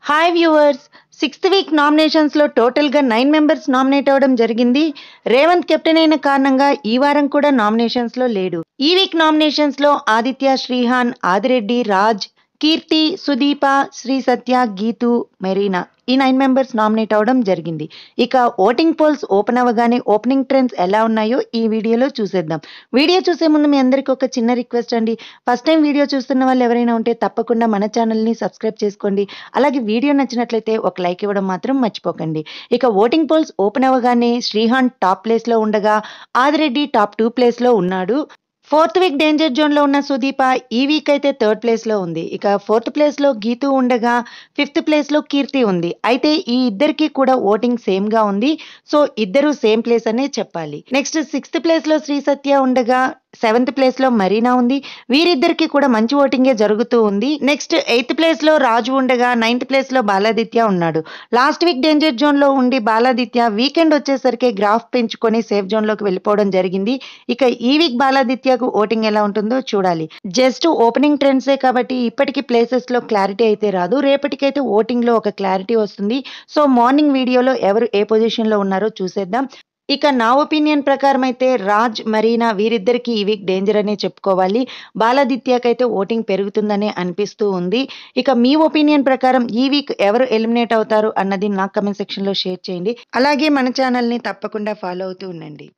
hi viewers sixth week నామినేషన్స్లో టోటల్గా nine members nominate అవ్వడం జరిగింది రేవంత్ కెప్టెన్ అయిన కారణంగా ఈ వారం కూడా నామినేషన్స్లో లేడు ఈ వీక్ నామినేషన్స్లో ఆదిత్య శ్రీహాన్ ఆదిరెడ్డి రాజ్ కీర్తి సుదీప శ్రీ సత్య గీతు మెరీనా ఈ నైన్ మెంబర్స్ నామినేట్ అవ్వడం జరిగింది ఇక ఓటింగ్ పోల్స్ ఓపెన్ అవ్వగానే ఓపెనింగ్ ట్రెండ్స్ ఎలా ఉన్నాయో ఈ వీడియోలో చూసేద్దాం వీడియో చూసే ముందు మీ అందరికీ ఒక చిన్న రిక్వెస్ట్ అండి ఫస్ట్ టైం వీడియో చూస్తున్న వాళ్ళు ఎవరైనా ఉంటే తప్పకుండా మన ఛానల్ని సబ్స్క్రైబ్ చేసుకోండి అలాగే వీడియో నచ్చినట్లయితే ఒక లైక్ ఇవ్వడం మాత్రం మర్చిపోకండి ఇక ఓటింగ్ పోల్స్ ఓపెన్ అవ్వగానే శ్రీహాన్ టాప్ ప్లేస్లో ఉండగా ఆదిరెడ్డి టాప్ టూ ప్లేస్లో ఉన్నాడు ఫోర్త్ వీక్ డేంజర్ జోన్లో ఉన్న సుదీప ఈ వీక్ అయితే థర్డ్ ప్లేస్లో ఉంది ఇక ఫోర్త్ ప్లేస్లో గీతు ఉండగా ఫిఫ్త్ ప్లేస్లో కీర్తి ఉంది అయితే ఈ ఇద్దరికి కూడా ఓటింగ్ సేమ్గా ఉంది సో ఇద్దరు సేమ్ ప్లేస్ అనే చెప్పాలి నెక్స్ట్ సిక్స్త్ ప్లేస్లో శ్రీ సత్య ఉండగా సెవెంత్ ప్లేస్లో మరీనా ఉంది వీరిద్దరికి కూడా మంచి ఓటింగే జరుగుతూ ఉంది నెక్స్ట్ ఎయిత్ ప్లేస్లో రాజు ఉండగా నైన్త్ ప్లేస్లో బాలాదిత్య ఉన్నాడు లాస్ట్ వీక్ డేంజర్ జోన్లో ఉండి బాలాదిత్య వీకెండ్ వచ్చేసరికి గ్రాఫ్ పెంచుకొని సేఫ్ జోన్లోకి వెళ్ళిపోవడం జరిగింది ఇక ఈ వీక్ బాలాదిత్యకు ఓటింగ్ ఎలా ఉంటుందో చూడాలి జస్ట్ ఓపెనింగ్ ట్రెండ్సే కాబట్టి ఇప్పటికీ ప్లేసెస్లో క్లారిటీ అయితే రాదు రేపటికైతే ఓటింగ్లో ఒక క్లారిటీ వస్తుంది సో మార్నింగ్ వీడియోలో ఎవరు ఏ పొజిషన్లో ఉన్నారో చూసేద్దాం ఇక నా ఒపీనియన్ ప్రకారం అయితే రాజ్ మరీనా వీరిద్దరికి ఈ వీక్ డేంజర్ అనే చెప్పుకోవాలి బాలాదిత్యకైతే ఓటింగ్ పెరుగుతుందనే అనిపిస్తూ ఉంది ఇక మీ ఒపీనియన్ ప్రకారం ఈ వీక్ ఎవరు ఎలిమినేట్ అవుతారు అన్నది నా కమెంట్ సెక్షన్లో షేర్ చేయండి అలాగే మన ఛానల్ని తప్పకుండా ఫాలో అవుతూ ఉండండి